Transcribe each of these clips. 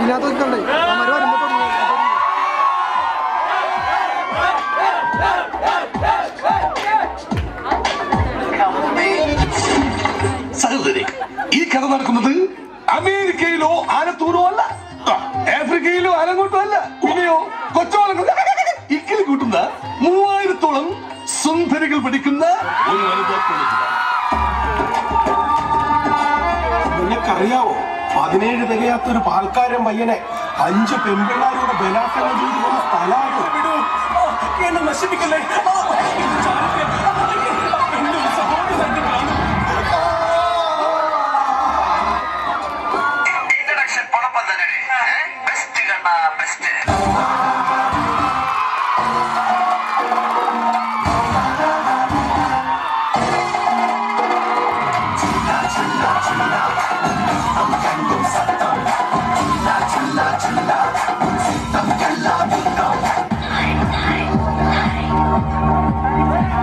ഇതിനകത്ത് വെക്കണ്ടേ അവന്മാര് വരുമ്പോ തുടങ്ങും. സഹോദരി ഈ കഥ നടക്കുന്നത് അമേരിക്കയിലോ ആലത്തൂരോ അല്ല ആ, ആഫ്രിക്കയിലോ ആലങ്ങോട്ടോ അല്ല പിന്നെയോ കൊച്ചോളം ഇക്കിളി കൂട്ടുന്ന മൂവായിരത്തോളം സുന്ദരികൾ പഠിക്കുന്ന ഒരു വനിതാ കോളേജിലാണ് നിനക്കറിയാവോ പതിനേഴ് തികയാത്ത ഒരു പാൽക്കാരൻ പയ്യനെ അഞ്ച് പെൺപിള്ളാരുടെ ബലാത്സംഗം ചെയ്തു കൊന്ന സ്ഥലമാണ് എന്നെ നശിപ്പിക്കല്ലേ ആ, ഇത് ചാരത്തെ. എന്റെ ഒരു സഹോദരൻ തന്നെ കാണും ഇൻട്രഡക്ഷൻ പൊളപ്പം തന്നെ ബെസ്റ്റ് കണ്ണ ബെസ്റ്റ് Hi, hi, hi.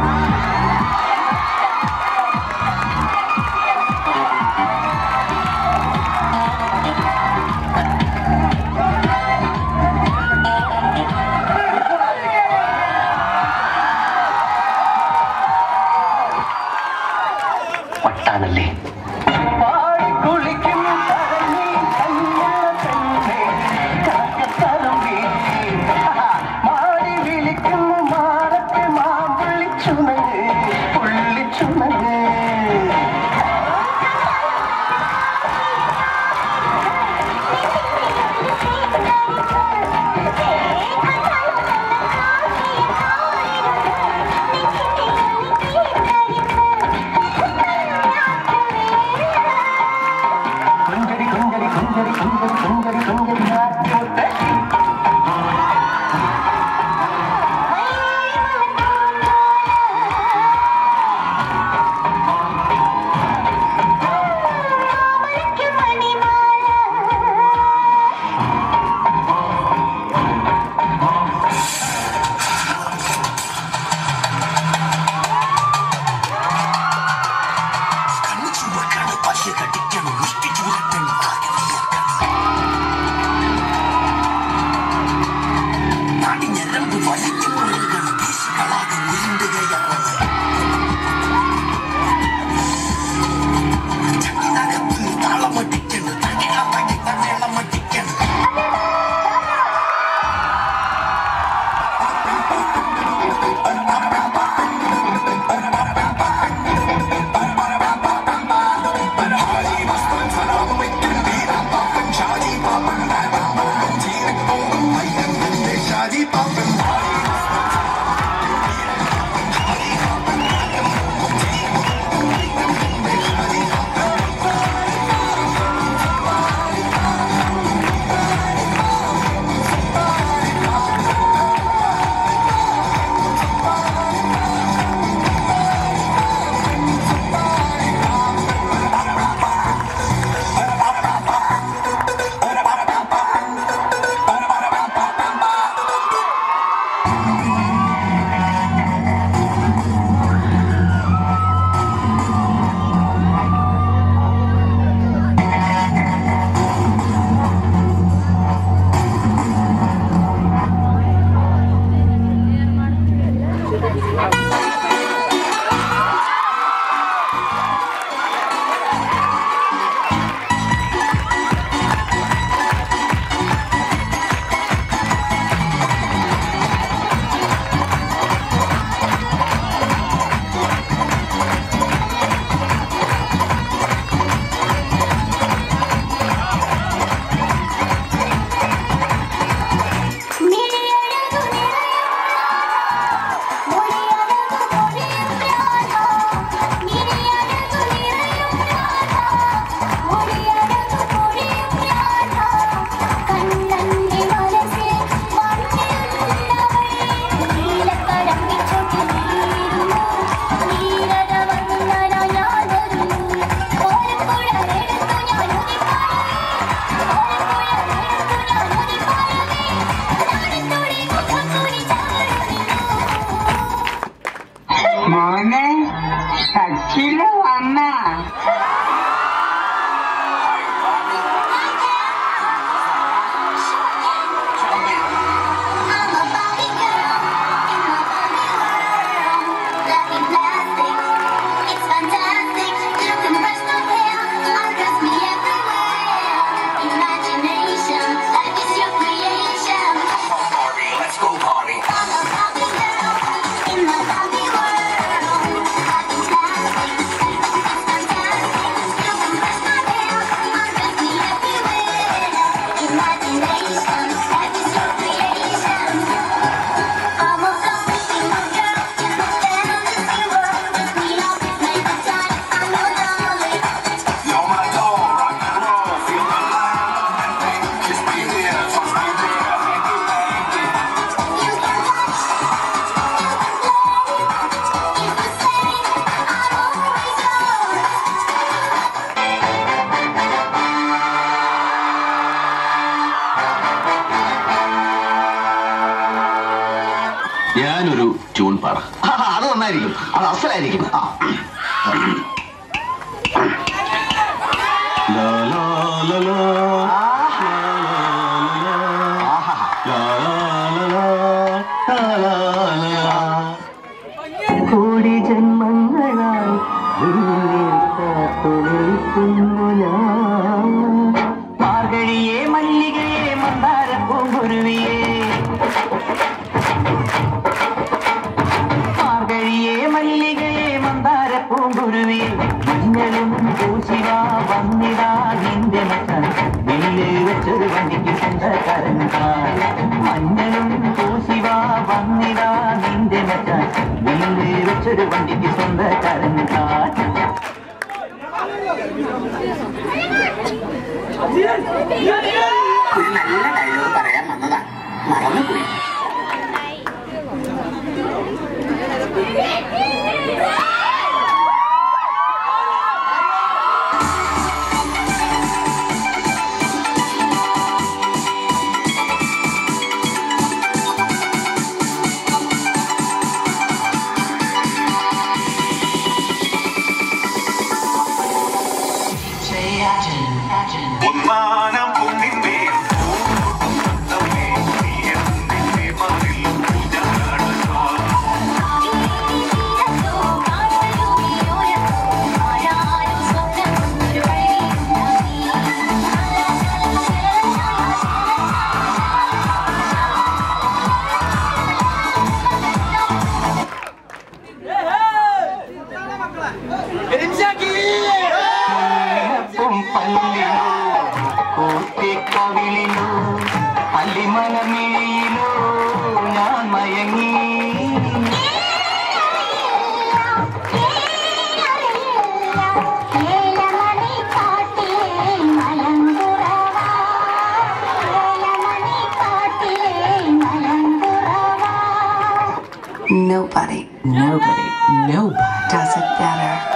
ഞാനൊരു ട്യൂൺ പാടാം ആ, അത് നന്നായിരിക്കും അത് അസലായിരിക്കും ആ ലാ, ലാ, ലാ, ലാ, ആഹാ ലാ, ലാ, ലാ, ലാ, ലാ, ലാ. കോടി ജന്മങ്ങളായി കാത്തുനിൽക്കുന്നു ഞാൻ മാർഗഴിയെ മല്ലികയെ മന്ദാര പൂങ്കുരുവിയെ മാർഗഴിയെ മല്ലികയെ മന്ദാര പൂങ്കുരുവിയെ മഞ്ഞളും പൂശിവാ വന്നിടാ നിന്റെ മച്ചാൻ വില്ല് വെച്ചൊരു വണ്ടിക്ക് സ്വന്തക്കാരൻ താൻ. മഞ്ഞളും പൂശിവാ വന്നിടാ നിന്റെ മച്ചാൻ വില്ല് വെച്ചൊരു വണ്ടിക്ക് സ്വന്തക്കാരൻ താൻ. ഒരു നല്ല ഡയലോഗ് പറയാൻ വന്നതാ മറന്നുപോയി ഒന്നാനം കുന്നിന്റെ പൂമുഖത്തമ്മേ, നീ എന്നെ മറിൽ പൂജാടക്കാ. ും പല്ലിലോ കൂട്ടിക്കവിളിലോ പല്ലിമലമിഴിയിലോ ഞാൻ മയങ്ങി Nobody, nobody, nobody does it better.